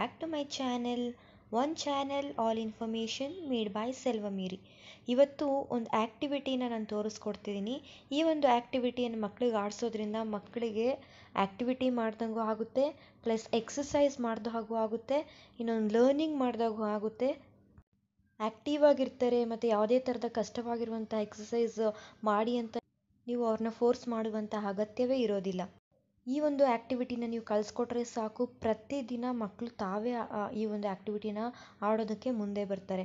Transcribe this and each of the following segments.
Back to my channel one channel all information made by ಸೆಲ್ವಮೀರಿ ಇವತ್ತು ಒಂದು ಆ್ಯಕ್ಟಿವಿಟಿನ ನಾನು ತೋರಿಸ್ಕೊಡ್ತಿದ್ದೀನಿ ಈ ಒಂದು ಆ್ಯಕ್ಟಿವಿಟಿಯನ್ನು ಮಕ್ಕಳಿಗೆ ಆಡಿಸೋದ್ರಿಂದ ಮಕ್ಕಳಿಗೆ ಆ್ಯಕ್ಟಿವಿಟಿ ಮಾಡ್ದಂಗೂ ಆಗುತ್ತೆ ಪ್ಲಸ್ ಎಕ್ಸಸೈಸ್ ಮಾಡ್ದ ಹಾಗೂ ಆಗುತ್ತೆ ಇನ್ನೊಂದು ಲರ್ನಿಂಗ್ ಮಾಡ್ದಾಗೂ ಆಗುತ್ತೆ ಆ್ಯಕ್ಟಿವ್ ಆಗಿರ್ತಾರೆ ಮತ್ತು ಯಾವುದೇ ಥರದ ಕಷ್ಟವಾಗಿರುವಂಥ ಎಕ್ಸಸೈಸ್ ಮಾಡಿ ಅಂತ ನೀವು ಅವ್ರನ್ನ ಫೋರ್ಸ್ ಮಾಡುವಂಥ ಅಗತ್ಯವೇ ಇರೋದಿಲ್ಲ ಈ ಒಂದು ಆ್ಯಕ್ಟಿವಿಟಿನ ನೀವು ಕಲಿಸ್ಕೊಟ್ರೆ ಸಾಕು ಪ್ರತಿದಿನ ಮಕ್ಕಳು ತಾವೇ ಆ- ಈ ಒಂದು ಆ್ಯಕ್ಟಿವಿಟಿನ ಆಡೋದಕ್ಕೆ ಮುಂದೆ ಬರ್ತಾರೆ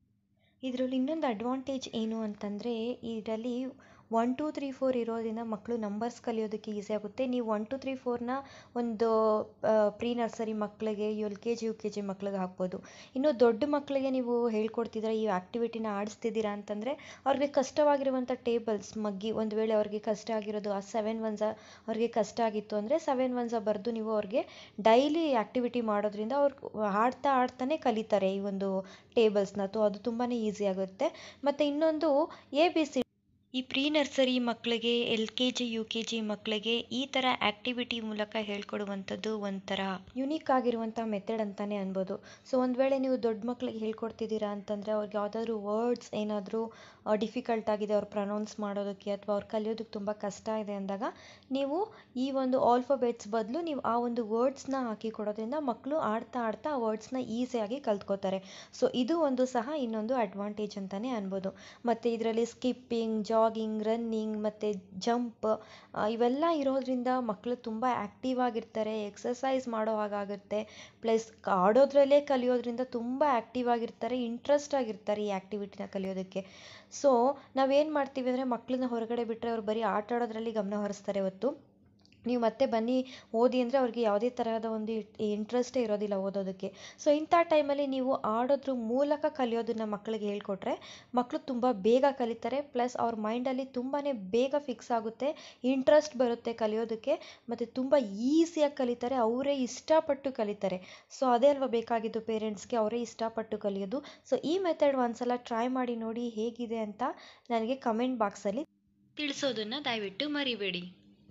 ಇದರಲ್ಲಿ ಇನ್ನೊಂದು ಅಡ್ವಾಂಟೇಜ್ ಏನು ಅಂತಂದರೆ ಇದರಲ್ಲಿ ಒನ್ ಟೂ ತ್ರೀ ಫೋರ್ ಇರೋದ್ರಿಂದ ಮಕ್ಕಳು ನಂಬರ್ಸ್ ಕಲಿಯೋದಕ್ಕೆ ಈಸಿ ಆಗುತ್ತೆ ನೀವು ಒನ್ ಟು ತ್ರೀ ಫೋರ್ನ ಒಂದು ಪ್ರೀ ನರ್ಸರಿ ಮಕ್ಕಳಿಗೆ L K G U K G ಮಕ್ಳಿಗೆ ಹಾಕ್ಬೋದು ಇನ್ನು ದೊಡ್ಡ ಮಕ್ಕಳಿಗೆ ನೀವು ಹೇಳ್ಕೊಡ್ತಿದ್ದೀರಾ ಈ ಆ್ಯಕ್ಟಿವಿಟಿನ ಆಡಿಸ್ತಿದ್ದೀರಾ ಅಂತಂದರೆ ಅವ್ರಿಗೆ ಕಷ್ಟವಾಗಿರುವಂಥ ಟೇಬಲ್ಸ್ ಮಗ್ಗಿ ಒಂದು ವೇಳೆ ಅವ್ರಿಗೆ ಕಷ್ಟ ಆಗಿರೋದು ಆ ಸೆವೆನ್ ಒನ್ಸ ಅವ್ರಿಗೆ ಕಷ್ಟ ಆಗಿತ್ತು ಅಂದರೆ ಸೆವೆನ್ ಒನ್ಸ ಬರೆದು ನೀವು ಅವ್ರಿಗೆ ಡೈಲಿ ಆ್ಯಕ್ಟಿವಿಟಿ ಮಾಡೋದ್ರಿಂದ ಅವ್ರು ಆಡ್ತಾ ಆಡ್ತಾನೆ ಕಲಿತಾರೆ ಈ ಒಂದು ಟೇಬಲ್ಸ್ನ ತೋ ಅದು ತುಂಬಾ ಈಸಿ ಆಗುತ್ತೆ ಮತ್ತು ಇನ್ನೊಂದು ಎ ಬಿ ಸಿ ಈ ಪ್ರೀ ನರ್ಸರಿ ಮಕ್ಕಳಿಗೆ L K G U K G ಮಕ್ಕಳಿಗೆ ಈ ಥರ ಆ್ಯಕ್ಟಿವಿಟಿ ಮೂಲಕ ಹೇಳ್ಕೊಡುವಂಥದ್ದು ಒಂಥರ ಯುನೀಕ್ ಆಗಿರುವಂಥ ಮೆಥಡ್ ಅಂತಲೇ ಅನ್ಬೋದು ಸೊ ಒಂದು ವೇಳೆ ನೀವು ದೊಡ್ಡ ಮಕ್ಕಳಿಗೆ ಹೇಳ್ಕೊಡ್ತಿದ್ದೀರಾ ಅಂತಂದರೆ ಅವ್ರಿಗೆ ಯಾವುದಾದ್ರೂ ವರ್ಡ್ಸ್ ಏನಾದರೂ ಡಿಫಿಕಲ್ಟ್ ಆಗಿದೆ ಅವ್ರು ಪ್ರನೌನ್ಸ್ ಮಾಡೋದಕ್ಕೆ ಅಥವಾ ಅವ್ರು ಕಲಿಯೋದಕ್ಕೆ ತುಂಬ ಕಷ್ಟ ಇದೆ ಅಂದಾಗ ನೀವು ಈ ಒಂದು ಆಲ್ಫಾಬೆಟ್ಸ್ ಬದಲು ನೀವು ಆ ಒಂದು ವರ್ಡ್ಸ್ನ ಹಾಕಿ ಕೊಡೋದ್ರಿಂದ ಮಕ್ಕಳು ಆಡ್ತಾ ಆಡ್ತಾ ಆ ವರ್ಡ್ಸ್ನ ಈಸಿಯಾಗಿ ಕಲ್ತ್ಕೋತಾರೆ ಸೊ ಇದು ಒಂದು ಸಹ ಇನ್ನೊಂದು ಅಡ್ವಾಂಟೇಜ್ ಅಂತಲೇ ಅನ್ಬೋದು ಮತ್ತು ಇದರಲ್ಲಿ ಸ್ಕಿಪ್ಪಿಂಗ್ ಜಾಗಿಂಗ್ ರನ್ನಿಂಗ್ ಮತ್ತು ಜಂಪ್ ಇವೆಲ್ಲ ಇರೋದ್ರಿಂದ ಮಕ್ಕಳು ತುಂಬ ಆ್ಯಕ್ಟಿವ್ ಆಗಿರ್ತಾರೆ ಎಕ್ಸಸೈಸ್ ಮಾಡೋ ಹಾಗಾಗುತ್ತೆ ಪ್ಲಸ್ ಆಡೋದ್ರಲ್ಲೇ ಕಲಿಯೋದ್ರಿಂದ ತುಂಬ ಆ್ಯಕ್ಟಿವ್ ಆಗಿರ್ತಾರೆ ಇಂಟ್ರೆಸ್ಟ್ ಆಗಿರ್ತಾರೆ ಈ ಆ್ಯಕ್ಟಿವಿಟಿನ ಕಲಿಯೋದಕ್ಕೆ ಸೊ ನಾವೇನು ಮಾಡ್ತೀವಿ ಅಂದರೆ ಮಕ್ಕಳನ್ನ ಹೊರಗಡೆ ಬಿಟ್ಟರೆ ಅವ್ರು ಬರೀ ಆಟ ಆಡೋದ್ರಲ್ಲಿ ಗಮನ ಹರಿಸ್ತಾರೆ ಹೊತ್ತು ನೀವು ಮತ್ತೆ ಬನ್ನಿ ಓದಿ ಅಂದರೆ ಅವ್ರಿಗೆ ಯಾವುದೇ ತರಹದ ಒಂದು ಇಂಟ್ರೆಸ್ಟೇ ಇರೋದಿಲ್ಲ ಓದೋದಕ್ಕೆ ಸೊ ಇಂಥ ಟೈಮಲ್ಲಿ ನೀವು ಆಡೋದ್ರ ಮೂಲಕ ಕಲಿಯೋದನ್ನ ಮಕ್ಕಳಿಗೆ ಹೇಳ್ಕೊಟ್ರೆ ಮಕ್ಕಳು ತುಂಬ ಬೇಗ ಕಲಿತಾರೆ ಪ್ಲಸ್ ಅವ್ರ ಮೈಂಡಲ್ಲಿ ತುಂಬಾ ಬೇಗ ಫಿಕ್ಸ್ ಆಗುತ್ತೆ ಇಂಟ್ರೆಸ್ಟ್ ಬರುತ್ತೆ ಕಲಿಯೋದಕ್ಕೆ ಮತ್ತು ತುಂಬ ಈಸಿಯಾಗಿ ಕಲಿತಾರೆ ಅವರೇ ಇಷ್ಟಪಟ್ಟು ಕಲಿತಾರೆ ಸೊ ಅದೇ ಅಲ್ವಾ ಬೇಕಾಗಿದ್ದು ಪೇರೆಂಟ್ಸ್ಗೆ ಅವರೇ ಇಷ್ಟಪಟ್ಟು ಕಲಿಯೋದು ಸೊ ಈ ಮೆಥಡ್ ಒಂದ್ಸಲ ಟ್ರೈ ಮಾಡಿ ನೋಡಿ ಹೇಗಿದೆ ಅಂತ ನನಗೆ ಕಮೆಂಟ್ ಬಾಕ್ಸಲ್ಲಿ ತಿಳಿಸೋದನ್ನು ದಯವಿಟ್ಟು ಮರಿಬೇಡಿ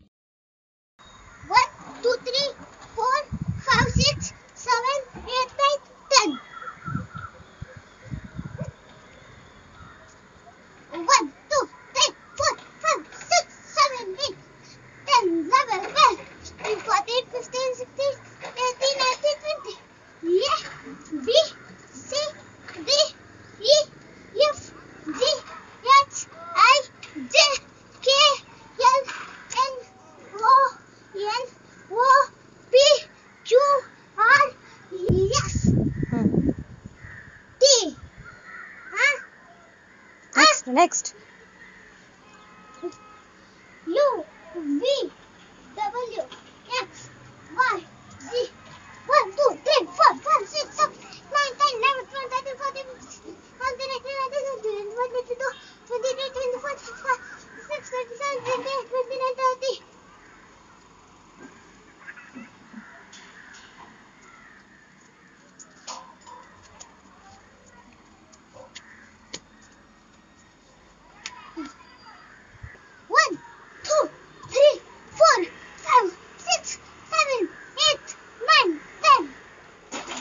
One, two, three, four, five, six, seven, eight, nine, ten. One, two, three, four, five, six, seven, eight, ten, eleven, twelve, thirteen, fourteen, fifteen, sixteen, eighteen, nineteen, twenty. A, B, C, D, E, F, G, H, I, J, K, L, N, O, N, O, P, Q, R, S, ಹ್ಞೂ T. Huh? Next next U, V, W, X, Y, Z. 1, 2, 3, 4, 5, 6, 7, 9, 10, 11, 12, 13, 14, 15, 16, 17, 18, 19, 20, 21, 22, 23, 24, 25, 26, 27, 28, 29, 30. One, two, three, four, five, six, seven, eight, nine, ten.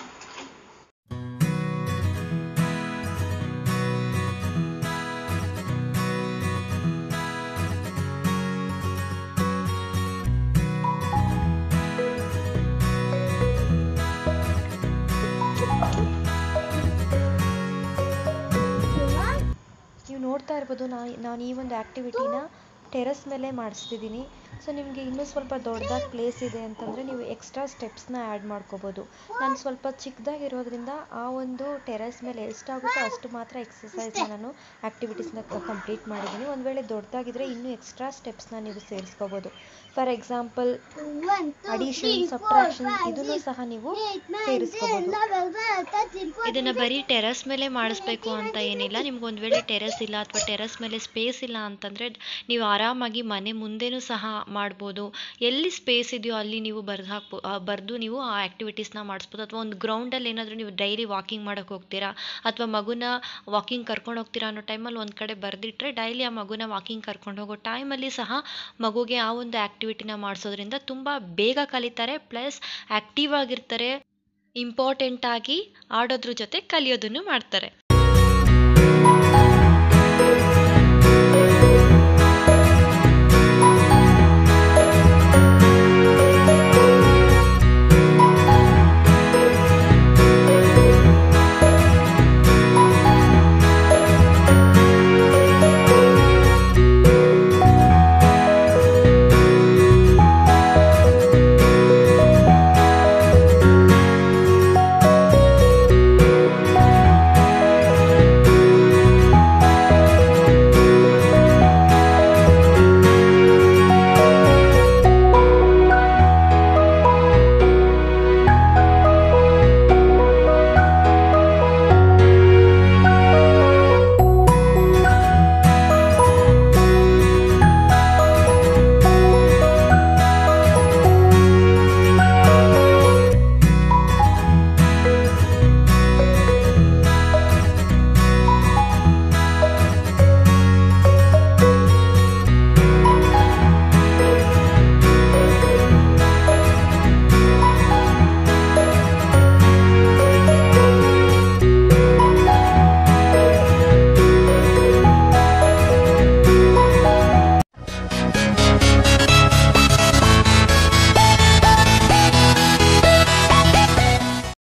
ನೀವು ನೋಡ್ತಾ ಇರ್ಬೋದು ನಾ ನಾನು ಈ ಒಂದು ಆ್ಯಕ್ಟಿವಿಟಿನ terrace ಮೇಲೆ ಮಾಡಿಸ್ತಿದ್ದೀನಿ so ನಿಮಗೆ ಇನ್ನೂ ಸ್ವಲ್ಪ ದೊಡ್ಡದಾಗಿ ಪ್ಲೇಸ್ ಇದೆ ಅಂತಂದರೆ ನೀವು ಎಕ್ಸ್ಟ್ರಾ ಸ್ಟೆಪ್ಸ್ನ ಆ್ಯಡ್ ಮಾಡ್ಕೋಬೋದು ನಾನು ಸ್ವಲ್ಪ ಚಿಕ್ಕದಾಗಿರೋದ್ರಿಂದ ಆ ಒಂದು ಟೆರೆಸ್ ಮೇಲೆ ಎಷ್ಟಾಗುತ್ತೋ ಅಷ್ಟು ಮಾತ್ರ ಎಕ್ಸಸೈಸ್ನ ನಾನು ಆ್ಯಕ್ಟಿವಿಟೀಸ್ನ ಕಂಪ್ಲೀಟ್ ಮಾಡಿದ್ದೀನಿ ಒಂದು ವೇಳೆ ದೊಡ್ಡದಾಗಿದ್ದರೆ ಇನ್ನೂ ಎಕ್ಸ್ಟ್ರಾ ಸ್ಟೆಪ್ಸ್ನ ನೀವು ಸೇರಿಸ್ಕೋಬೋದು for example One, two, addition three, four, subtraction five, ಇದನ್ನು six, ಸಹ ನೀವು eight, nine, ten, ಸೇರಿಸ್ಕೋಬೋದು eleven, twelve, thirteen, fourteen, ಇದನ್ನ ಬರೀ ಟೆರೆಸ್ ಮೇಲೆ ಮಾಡಿಸ್ಬೇಕು ಅಂತ ಏನಿಲ್ಲ ನಿಮ್ಗೆ ಒಂದು ವೇಳೆ ಟೆರೆಸ್ ಇಲ್ಲ ಅಥವಾ ಟೆರೆಸ್ ಮೇಲೆ ಸ್ಪೇಸ್ ಇಲ್ಲ ಅಂತಂದರೆ ನೀವು ಆರಾಮಾಗಿ ಮನೆ ಮುಂದೆನೂ ಸಹ ಮಾಡ್ಬೋದು ಎಲ್ಲಿ ಸ್ಪೇಸ್ ಇದೆಯೋ ಅಲ್ಲಿ ನೀವು ಬರ್ದು ಹಾಕ್ಬೋ ಬರೆದು ನೀವು ಆ ಆ್ಯಕ್ಟಿವಿಟೀಸ್ನ ಮಾಡಿಸ್ಬೋದು ಅಥವಾ ಒಂದು ಗ್ರೌಂಡಲ್ಲಿ ಏನಾದರೂ ನೀವು ಡೈಲಿ ವಾಕಿಂಗ್ ಮಾಡೋಕ್ಕೆ ಹೋಗ್ತೀರಾ ಅಥವಾ ಮಗುನ ವಾಕಿಂಗ್ ಕರ್ಕೊಂಡು ಹೋಗ್ತೀರಾ ಅನ್ನೋ ಟೈಮಲ್ಲಿ ಒಂದು ಕಡೆ ಬರೆದಿಟ್ರೆ ಡೈಲಿ ಆ ಮಗುನ ವಾಕಿಂಗ್ ಕರ್ಕೊಂಡು ಹೋಗೋ ಟೈಮಲ್ಲಿ ಸಹ ಮಗುಗೆ ಆ ಒಂದು ಆ್ಯಕ್ಟಿವಿಟಿನ ಮಾಡಿಸೋದ್ರಿಂದ ತುಂಬ ಬೇಗ ಕಲಿತಾರೆ ಪ್ಲಸ್ ಆ್ಯಕ್ಟಿವ್ ಆಗಿರ್ತಾರೆ ಇಂಪಾರ್ಟೆಂಟಾಗಿ ಆಡೋದ್ರ ಜೊತೆ ಕಲಿಯೋದನ್ನು ಮಾಡ್ತಾರೆ